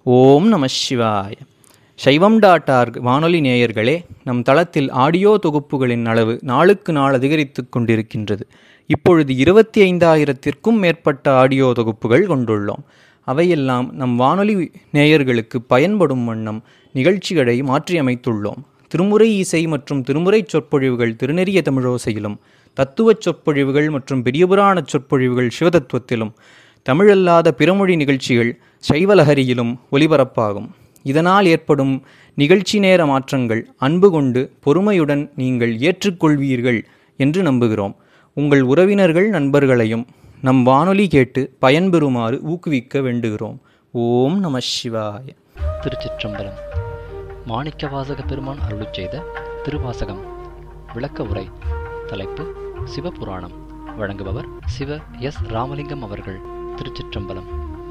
ஓம் நம சிவாய சைவம் டாட் ஆர்க் வானொலி நேயர்களே நம் தளத்தில் ஆடியோ தொகுப்புகளின் அளவு நாளுக்கு நாள் அதிகரித்து கொண்டிருக்கின்றது இப்பொழுது இருபத்தி ஐந்தாயிரத்திற்கும் மேற்பட்ட ஆடியோ தொகுப்புகள் கொண்டுள்ளோம் அவையெல்லாம் நம் வானொலி நேயர்களுக்கு பயன்படும் வண்ணம் நிகழ்ச்சிகளை மாற்றியமைத்துள்ளோம் திருமுறை இசை மற்றும் திருமுறை சொற்பொழிவுகள் திருநெறிய தமிழோசையிலும் தத்துவச் சொற்பொழிவுகள் மற்றும் பெரியபுராண சொற்பொழிவுகள் சிவதத்துவத்திலும் தமிழல்லாத பிறமொழி நிகழ்ச்சிகள் சைவலஹரியிலும் ஒலிபரப்பாகும் இதனால் ஏற்படும் நிகழ்ச்சி நேர மாற்றங்கள் அன்பு கொண்டு பொறுமையுடன் நீங்கள் ஏற்றுக்கொள்வீர்கள் என்று நம்புகிறோம் உங்கள் உறவினர்கள் நண்பர்களையும் நம் வானொலி கேட்டு பயன்பெறுமாறு ஊக்குவிக்க வேண்டுகிறோம் ஓம் நம சிவாய திருச்சிற்றம்பலம் மாணிக்கவாசக பெருமான் அருளுச் செய்த திருவாசகம் விளக்க உரை தலைப்பு சிவபுராணம் வழங்குபவர் சிவ எஸ் ராமலிங்கம் அவர்கள் திருச்சிற்றம்பலம்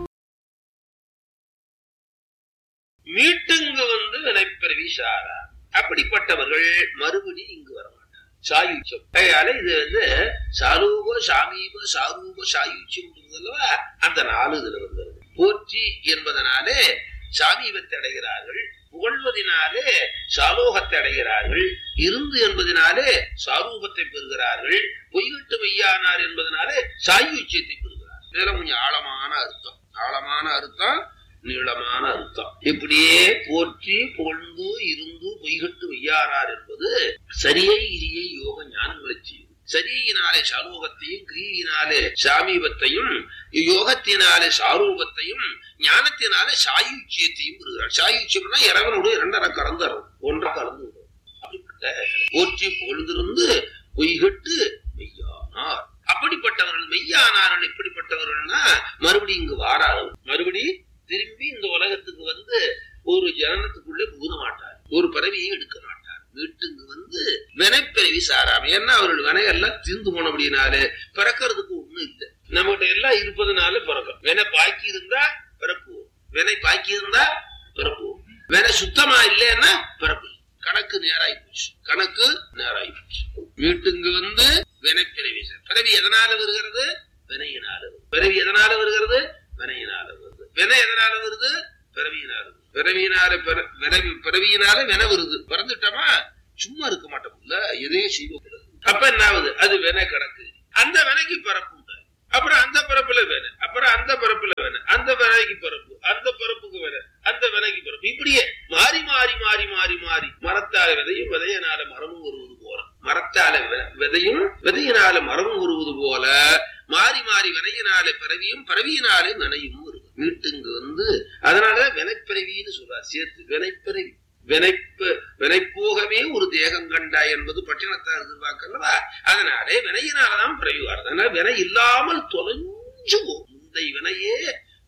மீட்டுங்கு வந்து வினைப்பிறவி சாரா அப்படிப்பட்டவர்கள் மறுபடி இங்கு வர மாட்டார் சாயுச்சம் அதனால இது வந்து சாரூப சாமீப சாரூப சாயுச்சியம் அல்லவா அந்த நாலு இதுல வந்துருது போற்றி என்பதனாலே சாமீபத்தை அடைகிறார்கள் புகழ்வதினாலே சாலோகத்தை அடைகிறார்கள் இருந்து என்பதனாலே சாரூபத்தை பெறுகிறார்கள் பொய்கிட்டு மெய்யானார் என்பதனாலே சாயுச்சியத்தை பெறுகிறார் இதெல்லாம் கொஞ்சம் ஆழமான அர்த்தம் ஆழமான அர்த்தம் நீளமான அர்த்தம் இப்படியே போற்றி புகழ்ந்து இருந்து பொய்கட்டு வெய்யாரார் என்பது சரியை இரியை யோக ஞானங்களை செய்யும் சரியினாலே சாரூபத்தையும் கிரியினாலே சாமீபத்தையும் யோகத்தினாலே சாரூபத்தையும் ஞானத்தினாலே சாயுச்சியத்தையும் பெறுகிறார் சாயுச்சியம்னா இறைவனோடு இரண்டரை கலந்துரும் ஒன்றை கலந்து விடும் அப்படிப்பட்ட போற்றி புகழ்ந்திருந்து பொய்கட்டு மெய்யானார் அப்படிப்பட்டவர்கள் மெய்யானார்கள் எப்படிப்பட்டவர்கள்னா மறுபடியும் இங்கு வாராது மறுபடி திரும்பி இந்த உலகத்துக்கு வந்து ஒரு ஜனனத்துக்குள்ளே புகுத மாட்டார் ஒரு பிறவியை எடுக்க மாட்டார் வீட்டுக்கு வந்து வினைப்பிறவி சாராம ஏன்னா அவர்கள் வினையெல்லாம் தீர்ந்து போனபடினாலே பிறக்கிறதுக்கு ஒண்ணும் இல்லை நம்மகிட்ட எல்லாம் இருப்பதனால பிறக்கும் வினை பாக்கி இருந்தா பிறப்புவோம் வினை பாக்கி இருந்தா பிறப்புவோம் வினை சுத்தமா இல்லைன்னா பிறப்பு கணக்கு நேராகி போச்சு கணக்கு நேராகி போச்சு வீட்டுக்கு வந்து வினைப்பிறவி பிறவி எதனால வருகிறது வினையினால பிறவி எதனால வருகிறது வினையினால வருது வினை எதனால வருது பிறவியினால பிறவியினால பிறவி பிறவியினால வினை வருது பிறந்துட்டோமா சும்மா இருக்க மாட்டோம்ல எதையும் செய்வோம் அப்ப என்ன ஆகுது அது வினை கணக்கு அந்த வினைக்கு பிறப்பு அப்புறம் அந்த பிறப்புல வேலை அப்புறம் அந்த பிறப்புல வேலை அந்த வினைக்கு பிறப்பு அந்த பிறப்புக்கு வேலை அந்த வினைக்கு பிறப்பு இப்படியே மாறி மாறி மாறி மாறி மாறி மரத்தால விதையும் விதையனால மரமும் வருவது போல மரத்தால விதையும் விதையினால மரமும் வருவது போல மாறி மாறி வினையினாலே பிறவியும் பிறவியினாலே நனையும் வருது வீட்டுங்க வந்து அதனால வினைப்பிறவின்னு சொல்றார் சேர்த்து வினைப்பிறவி வினைப்பு வினைப்போகமே ஒரு தேகம் கண்டாய் என்பது பட்டினத்தார் எதிர்பார்க்கல்லவா அதனாலே வினையினாலதான் பிறவி வருது அதனால வினை இல்லாமல் தொலைஞ்சு போகும் முந்தை வினையே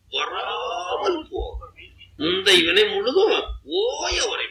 வராமல் போகும் முந்தை வினை முழுதும் ஓய உரைப்பு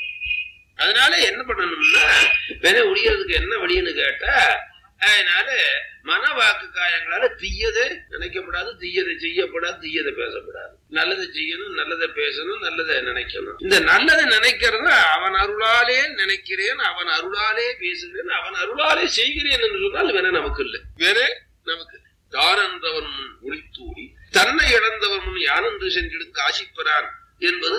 அதனால என்ன பண்ணணும்னா வினை ஒழியறதுக்கு என்ன வழின்னு கேட்டா அதனால மன வாக்கு காயங்களால தீயதை நினைக்கப்படாது தீயதை செய்யப்படாது தீயதை பேசப்படாது நல்லதை செய்யணும் நல்லதை பேசணும் நல்லதை நினைக்கணும் இந்த நல்லதை நினைக்கிறது அவன் அருளாலே நினைக்கிறேன் அவன் அருளாலே பேசுகிறேன் அவன் அருளாலே செய்கிறேன் என்று சொன்னால் வேணா நமக்கு இல்லை வேற நமக்கு தானன்றவன் முன் ஒளித்தூடி தன்னை இழந்தவன் முன் யானென்று சென்றிடும் காசிப்பறான் என்பது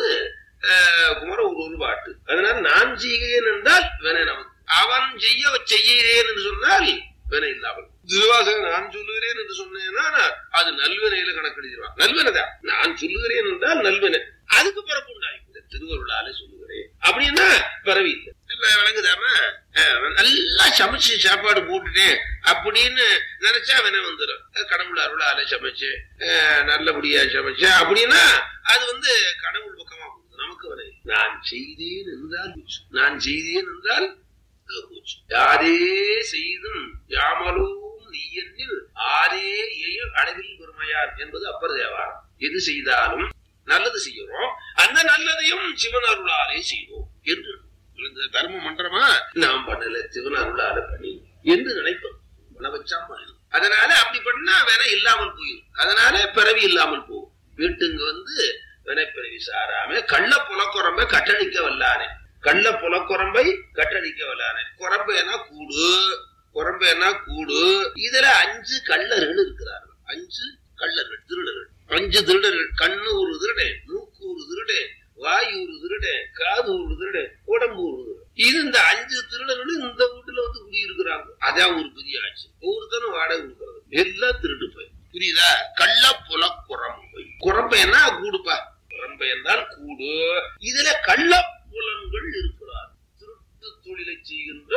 குமர ஒரு ஒரு பாட்டு அதனால நான் செய்கிறேன் என்றால் வேணா நமக்கு அவன் செய்ய செய்கிறேன் என்று சொன்னால் வினை இல்லாமல் திருவாசகன் நான் சொல்லுகிறேன் என்று சொன்னேன்னா அது நல்வினையில கணக்கெழுதிடுவான் நல்வினைதான் நான் சொல்லுகிறேன் என்றால் நல்வினை அதுக்கு பிறப்பு உண்டாய் இந்த திருவருளாலே சொல்லுகிறேன் அப்படின்னா பிறவி இல்லை விளங்குதாம நல்லா சமைச்சு சாப்பாடு போட்டுட்டேன் அப்படின்னு நினைச்சா வினை வந்துடும் கடவுள் அருளாலே சமைச்சு நல்லபடியா சமைச்சு அப்படின்னா அது வந்து கடவுள் பக்கமா நமக்கு வினை நான் செய்தேன் என்றால் நான் செய்தேன் என்றால் யாரே செய்தும் யாமலும் நீயனில் ஆரே எயில் அளவில் பெருமையார் என்பது அப்பர் தேவாரம் எது செய்தாலும் நல்லது செய்யறோம் அந்த நல்லதையும் சிவன் அருளாலே செய்வோம் என்று தர்ம மன்றமா நாம் பண்ணல சிவன் அருளாலே பண்ணி என்று நினைப்போம் மனவச்சாம அதனால அப்படி பண்ணா வேற இல்லாமல் போயிடும் அதனால பிறவி இல்லாமல் போகும் வீட்டுங்க வந்து வினைப்பிறவி சாராம கள்ள புலக்குறம்ப கட்டளிக்க வல்லானே கள்ள புலக்குரம்பை கட்டளிக்க வல்லானே குரம்பைனா கூடு குரம்பைனா கூடு இதுல அஞ்சு கள்ளர்கள் இருக்கிறார்கள் அஞ்சு கள்ளர்கள் திருடர்கள் அஞ்சு திருடர்கள் கண்ணு ஒரு திருடன் மூக்கு ஒரு திருடன் திருடன் வாய் ஒரு திருடன் காது ஒரு திருடன் உடம்பு ஒரு திருடன் இது இந்த அஞ்சு திருடர்களும் இந்த வீட்டுல வந்து குடியிருக்கிறாங்க அதான் ஒரு பெரிய ஆட்சி ஒவ்வொருத்தரும் வாடகை கொடுக்கறது எல்லாம் திருட்டு போய் புரியுதா கள்ள புல குரம்பை குரம்பைன்னா கூடுப்பா குரம்பை என்றால் கூடு இதுல கள்ள புலன்கள் இருக்கிறார் திருட்டு தொழிலை செய்கின்ற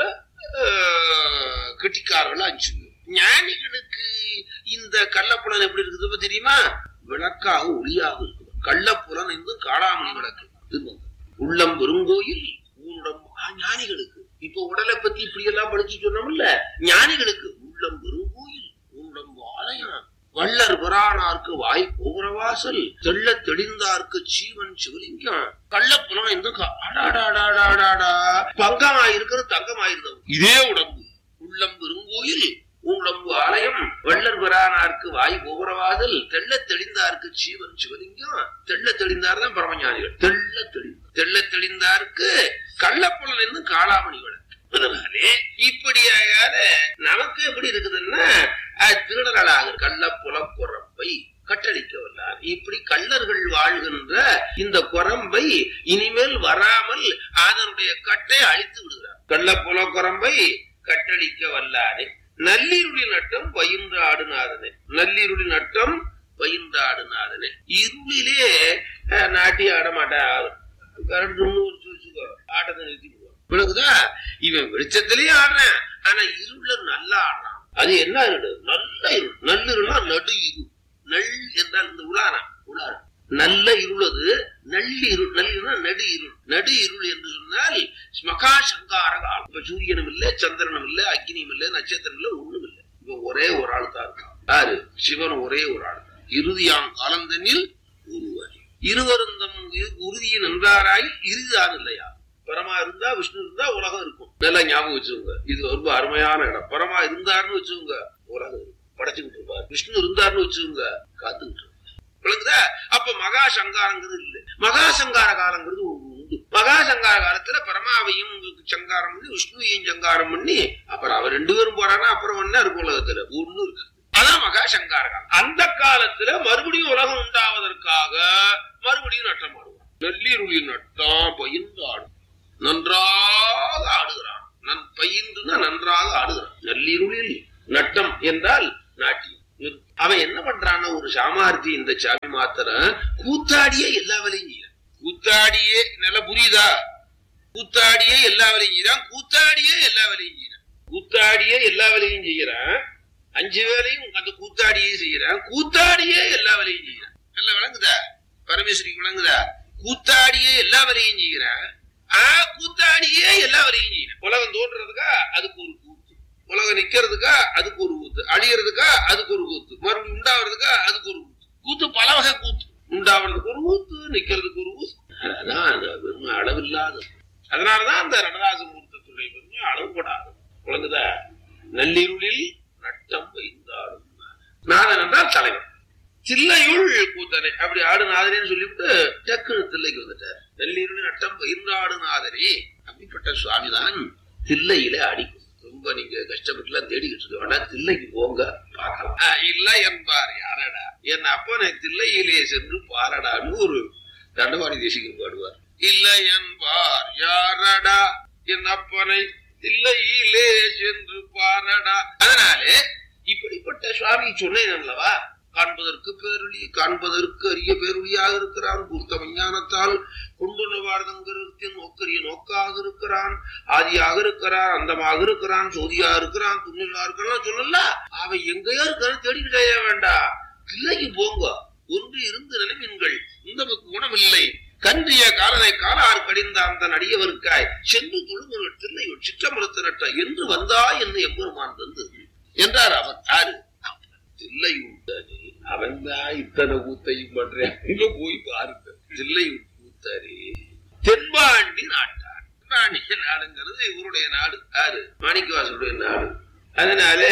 ஆஹ், கெட்டிக்காரர்கள் அஞ்சு பேர். ஞானிகளுக்கு இந்த கள்ளப்புலன் எப்படி இருக்குது இப்ப தெரியுமா விளக்காக ஒளியாக இருக்குது கள்ளப்புலன் என்று காளாமணி விளக்கு திருமங்கலம். உள்ளம் பெருங்கோயில் ஊனுடம் ஆ, ஞானிகளுக்கு இப்ப உடலை பத்தி இப்படி எல்லாம் படிச்சு சொன்னோம்ல ஞானிகளுக்கு உள்ளம் பெருங்கோயில் ஊனுடம் ஆலயம் வள்ளர் பிரானார்க்கு வாய் கோபுரவாசல் தெள்ள தெளிந்தார்க்கு சீவன் சிவலிங்கம் கள்ளப்புலம் என்று கா- அடாடாடாடாடாடா. பங்கமாயிருக்கிறது தங்கமாயிருந்தது இதே உடம்பு உள்ளம் பெருங்கோயில் உடம்பு ஆலயம் வள்ளர் பிரானார்க்கு வாய் கோபுரவாதல் தெள்ள தெளிந்தார்க்கு சீவன் சிவலிங்கம் தெள்ள தெளிந்தார் தான் பரமஞானிகள் தெள்ள தெளி தெள்ள தெளிந்தார்க்கு கள்ளப்புலன் என்று காளாமணி விளக்கு அதனாலே இப்படியாக நமக்கு எப்படி இருக்குதுன்னா அது திருடர்களாக கள்ளப்புல குரம்பை கட்டளிக்க வல்லார் இப்படி கள்ளர்கள் வாழ்கின்ற இந்த குரம்பை இனிமேல் வராமல் அதனுடைய கட்டை அழித்து விடுகிறார் கள்ளப்புல குரம்பை கட்டளிக்க வல்லாரே நல்லிருளி நட்டம் பயின்று ஆடுநாதனே நல்லிருளி நட்டம் பயின்று ஆடுநாதனே இருளிலே அஹ், நாட்டி ஆட மாட்டான் கரண்ட் வச்சுக்கோ ஆட்டத்தை நிறுத்தி விடுவான். விளக்குதா இவன் வெளிச்சத்திலேயே ஆடுறான் ஆனா இருள நல்லா ஆடுறான் அது என்ன இருடு நல்ல இருள் நல்லிருள்னா நடு இருள் நல் என்றால் இந்த உலானா உலானா நல்ல இருள் அது நள்ளிருள் நல்லிருள்னா நடு இருள் நடு இருள் என்று சொன்னால் மகா சங்கார காலம் இப்ப சூரியனும் இல்ல சந்திரனும் இல்ல அக்னியும் இல்ல நட்சத்திரம் இல்ல ஒண்ணும் இல்ல இப்ப ஒரே ஒரு ஆள் தான் இருக்கான் யாரு சிவன் ஒரே ஒரு ஆள் தான் இறுதியாம் காலந்தனில் உருவாய் இருவருந்தம் உறுதியின் நின்றாராய் இறுதிதான் இல்லையா பரமா இருந்தா விஷ்ணு இருந்தா உலகம் இருக்கும் நல்லா ஞாபகம் வச்சுக்கோங்க இது ரொம்ப அருமையான இடம் பரமா இருந்தாருன்னு வச்சுக்கோங்க உலகம் இருக்கும் படைச்சுக்கிட்டு இருப்பார் விஷ்ணு இருந்தாருன்னு வச்சுக்கோங்க காத்துக்கிட்டு இருப்பார். விளங்குதா அப்ப மகா சங்காரங்கிறது இல்ல மகா சங்கார காலங்கிறது ஒண்ணு உண்டு மகா சங்கார காலத்துல பரமாவையும் சங்காரம் பண்ணி விஷ்ணுவையும் சங்காரம் பண்ணி அப்புறம் அவர் ரெண்டு பேரும் போறானா அப்புறம் என்ன இருக்கும் உலகத்துல ஒண்ணு இருக்கு அதான் மகா சங்கார காலம் அந்த காலத்துல மறுபடியும் உலகம் உண்டாவதற்காக மறுபடியும் நட்டம் ஆடுவான் நெல்லீருளி நட்டம் பயின்று ஆடும் நன்றாக ஆடுகிறான் நன் பயின்றுனா நன்றாக ஆடுகிறான் நெல்லீருளில் நட்டம் என்றால் நாட்டியம் அவன் என்ன பண்றான்னா ஒரு சாமார்த்தி இந்த சாமி மாத்திரம் கூத்தாடியே எல்லா வேலையும் செய்யறான் கூத்தாடியே நல்லா புரியுதா கூத்தாடியே எல்லா வேலையும் செய்யறான் கூத்தாடியே எல்லா வேலையும் செய்யறான் கூத்தாடியே எல்லா வேலையும் செய்யறான் அஞ்சு வேலையும் அந்த கூத்தாடியே செய்யறான் கூத்தாடியே எல்லா வேலையும் செய்யறான் நல்லா விளங்குதா பரமேஸ்வரிக்கு விளங்குதா கூத்தாடியே எல்லா வேலையும் செய்யறான் ஆ கூத்தாடியே எல்லா வேலையும் செய்யறான் உலகம் தோன்றதுக்கா அதுக்கு ஒரு கூத்து உலகம் நிக்கிறதுக்கா அதுக்கு ஒரு கூத்து அழியறதுக்கா அதுக்கு ஒரு கூத்து மறுபடியும் உண்டாவதுக்கா அதுக்கு ஒரு கூத்து கூத்து பல வகை கூத்து உண்டாவதுக்கு ஒரு கூத்து நிக்கிறதுக்கு ஒரு கூத்து அதான் அது வெறும் அளவில்லாத அதனாலதான் அந்த நடராஜமூர்த்தத்துடைய பெருமை அளவுபடாது குழந்தைதா நள்ளிருளில் நட்டம் வைந்தாடும் நாதன் என்றால் தலைவர் தில்லையுள் கூத்தனை அப்படி ஆடு நாதனேன்னு சொல்லிவிட்டு டக்குனு தில்லைக்கு வந்துட்டார் நெல்லீருளி நட்டம் பயின்றாடு நாதனே அப்படிப்பட்ட சுவாமிதான் தில்லையில அடிக்கும் ரொம்ப நீங்க கஷ்டப்பட்டுலாம் தேடிக்கிட்டு இருக்க வேண்டாம் தில்லைக்கு போங்க பார்க்கலாம் ஆ, இல்லை என்பார் யாரடா என் அப்பனை தில்லையிலே சென்று பாரடான்னு ஒரு தண்டவாணி தேசிக்கு பாடுவார் இல்லை என்பார் யாரடா என் அப்பனை தில்லையிலே சென்று பாரடா அதனாலே இப்படிப்பட்ட சுவாமி சொன்னேன் அல்லவா காண்பதற்கு பேரொளி காண்பதற்கு அரிய பேரொளியாக இருக்கிறான் கூர்த்த விஞ்ஞானத்தால் கொண்டுள்ள வாழ்தங்கிறத்தின் நோக்கரிய நோக்காக இருக்கிறான் ஆதியாக இருக்கிறான் அந்தமாக இருக்கிறான் சோதியா இருக்கிறான் துணிலா இருக்கிறான் சொல்லல அவன் எங்கேயோ இருக்கான்னு தேடிக்கிட்டே வேண்டாம் தில்லைக்கு போங்க ஒன்று இருந்து நிலைமீன்கள் இந்த குணமில்லை கன்றிய காலனை காலார் கடிந்த அந்த நடிகவருக்காய் சென்று தொழுங்கள் தில்லை சிற்றமரத்து நட்ட என்று வந்தா என்று எம்பெருமான் தந்தது என்றார் அவர் யாரு தில்லை உண்டனே அவன் தான் இத்தனை கூத்தையும் பண்றேன் அங்க போய் பாருங்க தில்லை கூத்தரே தென்பாண்டி நாட்டார் பாண்டி நாடுங்கிறது இவருடைய நாடு யாரு மாணிக்கவாசனுடைய நாடு அதனால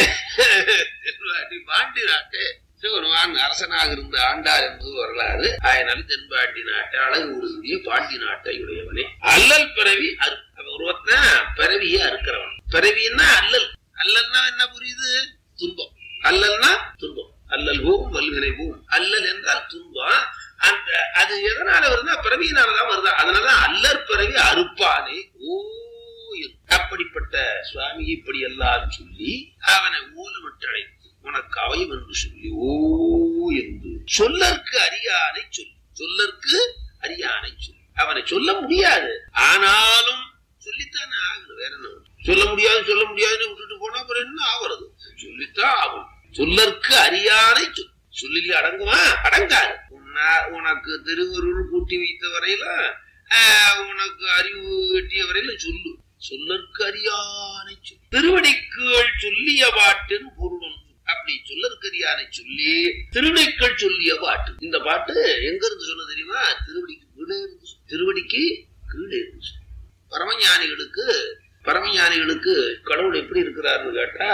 தென்பாண்டி பாண்டி நாட்டு சிவருமான் அரசனாக இருந்த ஆண்டார் என்பது வரலாறு அதனால தென்பாண்டி நாட்டை அழகு உறுதிய பாண்டி நாட்டை உடையவனே அல்லல் பிறவி அறு- அவன் ஒருவன் பிறவியை அறுக்கிறவன் பிறவின்னா அல்லல் அல்லல்னா என்ன புரியுது துன்பம் அல்லல்னா துன்பம் அல்லல் போகும் வல்வினை போகும் அல்லல் என்றால் துன்பம் அந்த அது அது எதனால வருதுன்னா பிறவியினாலதான் வருது அதனாலதான் அல்லற் பிறவி அறுப்பானே ஓ என்று. அப்படிப்பட்ட சுவாமி இப்படி எல்லாம் சொல்லி அவனை ஊலமிட்டழைத்து உனக்கு அவயம் என்று சொல்லி ஓ என்று சொல்லற்கு அறியானை சொல் சொல்லற்கு அறியானை சொல் அவனை சொல்ல முடியாது ஆனாலும் சொல்லித்தானே ஆகணும் வேற என்ன சொல்ல முடியாது சொல்ல முடியாதுன்னு விட்டுட்டு போனா அப்புறம் என்ன ஆகுறது சொல்லித்தான் ஆகும் சொல்லற்கு அறியானை சொல் சொல்லிலே அடங்குமா அடங்காது உன்னா- உனக்கு திருவருள் கூட்டி வைத்த வரையில ஆஹ், உனக்கு அறிவு எட்டிய வரையில சொல்லு சொல்லற்கு அறியானை சொல் திருவடிக்குள் சொல்லிய பாட்டின் பொருளும் அப்படி சொல்லற்கரியானை சொல்லி திருவடிக்குள் சொல்லிய பாட்டு இந்த பாட்டு எங்க இருந்து சொல்ல தெரியுமா திருவடிக்கு கீழே இருந்து சொல்லு. திருவடிக்கு கீழே இருந்து சொல்லு. பரமஞானிகளுக்கு பரமஞானிகளுக்கு கடவுள் எப்படி இருக்கிறாருன்னு கேட்டா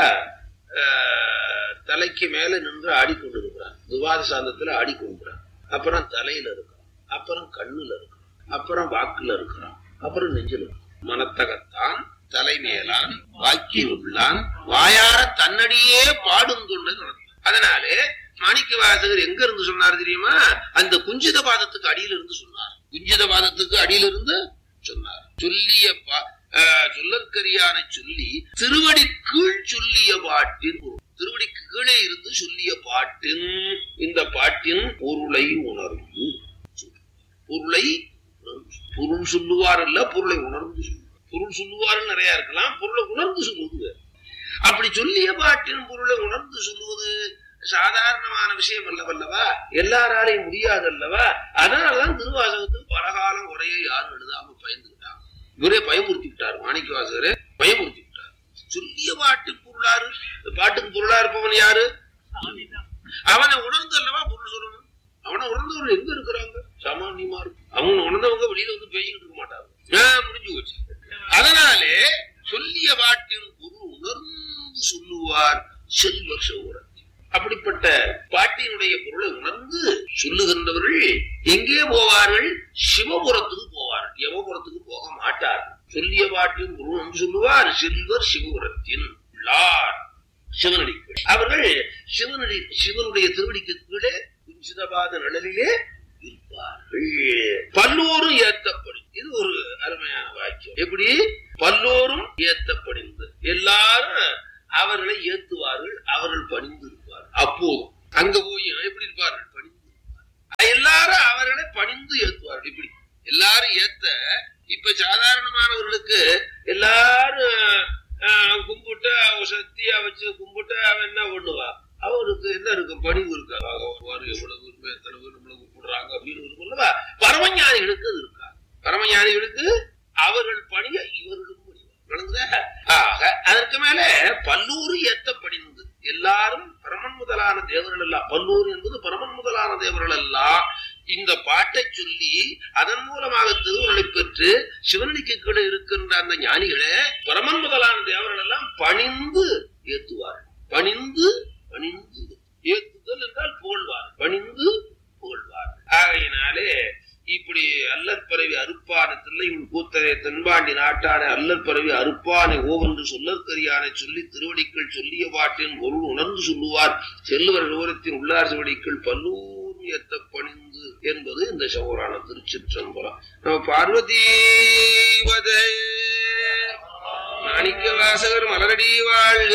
ஆஹ், தலைக்கு மேல நின்று ஆடிக்கொண்டிருக்கிறார் துவாத சாந்தத்துல ஆடிக்கொண்டிருக்கிறார் அப்புறம் தலையில இருக்கிறான் அப்புறம் கண்ணுல இருக்கிறான் அப்புறம் வாக்குல இருக்கிறான் அப்புறம் நெஞ்சில இருக்கிறான். மனத்தகத்தான் தலைமேலான் வாக்கி உள்ளான் வாயார தன்னடியே பாடும் தொண்டை அதனாலே மாணிக்க வாசகர் எங்க இருந்து சொன்னார் தெரியுமா அந்த குஞ்சித பாதத்துக்கு அடியில இருந்து சொன்னார் குஞ்சித பாதத்துக்கு அடியில இருந்து சொன்னார் சொல்லிய பா- ஆஹ், சொல்லற்கரியானை சொல்லி திருவடி கீழ் சொல்லிய பாட்டின் பொருள். திருவடிக்கு கீழே இருந்து சொல்லிய பாட்டின் இந்த பாட்டின் பொருளை உணர்ந்து சொல். பொருளை உணர்ந்து. பொருள் சொல்லுவார் அல்ல பொருளை உணர்ந்து சொல்லுவார் பொருள் சொல்லுவார் நிறைய இருக்கலாம் பொருளை உணர்ந்து சொல்லுவது வேறு. அப்படி சொல்லிய பாட்டின் பொருளை உணர்ந்து சொல்லுவது சாதாரணமான விஷயம் அல்லவல்லவா எல்லாராலையும் முடியாது அல்லவா அதனாலதான் திருவாசகத்துக்கு பலகாலம் உரையை யாரும் எழுதாம பயந்துக்கிட்டாங்க இவரே பயமுறுத்தி விட்டார் மாணிக்க வாசகரே பயமுறுத்தி விட்டார் சொல்லிய பாட்டு பொருளாரு பாட்டுக்கு பொருளா இருப்பவன் யாரு அவனை உணர்ந்து அல்லவா பொருள் சொல்லணும் அவனை உணர்ந்தவர்கள் எங்க இருக்கிறாங்க சாமானியமா இருக்கு அவங்க உணர்ந்தவங்க வெளியில வந்து பேசிக்கிட்டு இருக்க மாட்டாங்க ஆஹ், முடிஞ்சு போச்சு அதனாலே சொல்லிய பாட்டின் பொருள் உணர்ந்து சொல்லுவார் செல்வர் சௌரன் அப்படிப்பட்ட பாட்டினுடைய பொருளை உணர்ந்து சொல்லுகின்றவர்கள் எங்கே போவார்கள் சிவபுரத்துக்கு போவார்கள் யமபுரத்துக்கு போக மாட்டார்கள் சொல்லிய பாட்டின் பொருள் வந்து சொல்லுவார் செல்வர் சிவபுரத்தின் உள்ளார் சிவனடிக்கு அவர்கள் சிவனடி சிவனுடைய திருவடிக்கு கீழே குஞ்சிதபாத நிழலிலே இருப்பார்கள் பல்லோரும் ஏத்தப்படும் இது ஒரு அருமையான வாக்கியம் எப்படி பல்லோரும் ஏத்தப்படிந்து எல்லாரும் அவர்களை ஏத்துவார்கள் அவர்கள் பணிந்து இருப்பார்கள் அப்போதும் அங்க போய் எப்படி இருப்பார்கள் பணிந்து இருப்பார்கள். எல்லாரும் அவர்களை பணிந்து ஏத்துவார்கள் இப்படி எல்லாரும் ஏத்த இப்ப சாதாரணமானவர்களுக்கு எல்லாரும் ஆஹ், கும்பிட்டு அவ சக்தியா வச்சு கும்பிட்டு அவன் என்ன பண்ணுவா அவருக்கு என்ன இருக்கும் பணிவு இருக்கா வாரு எவ்வளவு உரிமை எத்தனை பேர் நம்மளை கூப்பிடுறாங்க அப்படின்னு இருக்கும் அல்லவா பரமஞானிகளுக்கு அது இருக்கா பரமஞானிகளுக்கு அவர்கள் பணிய இவர்களும் பணிவார் விளங்குதா? ஆக அதற்கு மேல பல்லூறு ஏத்த பணிந்து எல்லாரும் பரமன் முதலான தேவர்கள் எல்லாம் பல்லூர் என்பது பரமன் முதலான தேவர்கள் எல்லாம் இந்த பாட்டை சொல்லி அதன் மூலமாக திருவுருளை பெற்று சிவனடிக்கு கீழே இருக்கின்ற அந்த ஞானிகளே பரமன் முதலான தேவர்கள் எல்லாம் பணிந்து ஏத்துவார்கள் பணிந்து பணிந்து ஏத்துதல் என்றால் புகழ்வார் பணிந்து புகழ்வார் ஆகையினாலே இப்படி அல்லற்பறவி அறுப்பான தில்லையுள் கூத்தரை தென்பாண்டி நாட்டான அல்லற்பறவி அறுப்பானை ஓவென்று சொல்லற்கரியானை சொல்லி திருவடிக்கள் சொல்லிய பாட்டின் பொருள் உணர்ந்து சொல்லுவார் செல்லுவர் விவரத்தின் உள்ளார் சிவடிக்கள் பல்லூர் ஏத்த பணிந்து என்பது இந்த சௌரான திருச்சிற்றம்பலம் நம்ம பார்வதி வதே மாணிக்க வாசகர் மலரடி வாழ்க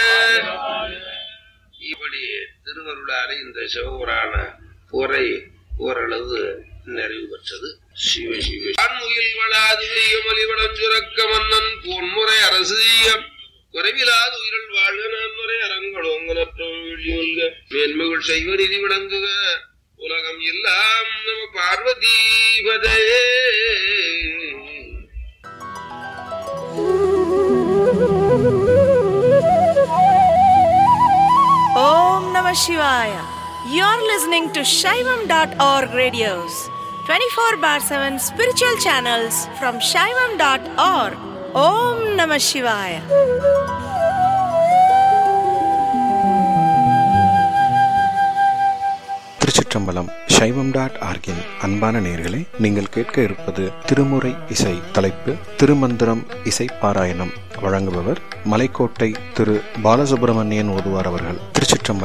இப்படி திருவருளாலே இந்த சிவபுராண உரை ஓரளவு நிறைவு பெற்றது சிவ சிவ ஆண்முகில் வளாது வெய்யமலி வளஞ்சுரக்க மன்னன் பொன்முறை அரசு குறைவிலாது உயிரில் வாழ்க நன்முறை அரங்கலோங்கலற்றம் விழியொல்க மேன்மைகள் செய்வ நிதி விளங்குக உலகம் எல்லாம் நம பார்வதீபதே Om Namah Shivaya. You're listening to Shaivam.org radios, 24 bar 7 spiritual channels from Shaivam.org. Om Namah Shivaya. திருச்சிற்றம்பலம் சைவம் டாட் ஆர்கின் அன்பான நேர்களே நீங்கள் கேட்க இருப்பது திருமுறை இசை தலைப்பு திருமந்திரம் இசை பாராயணம் வழங்குபவர் மலைக்கோட்டை திரு பாலசுப்பிரமணியன் ஓதுவார் அவர்கள் திருச்சிற்றம்பலம்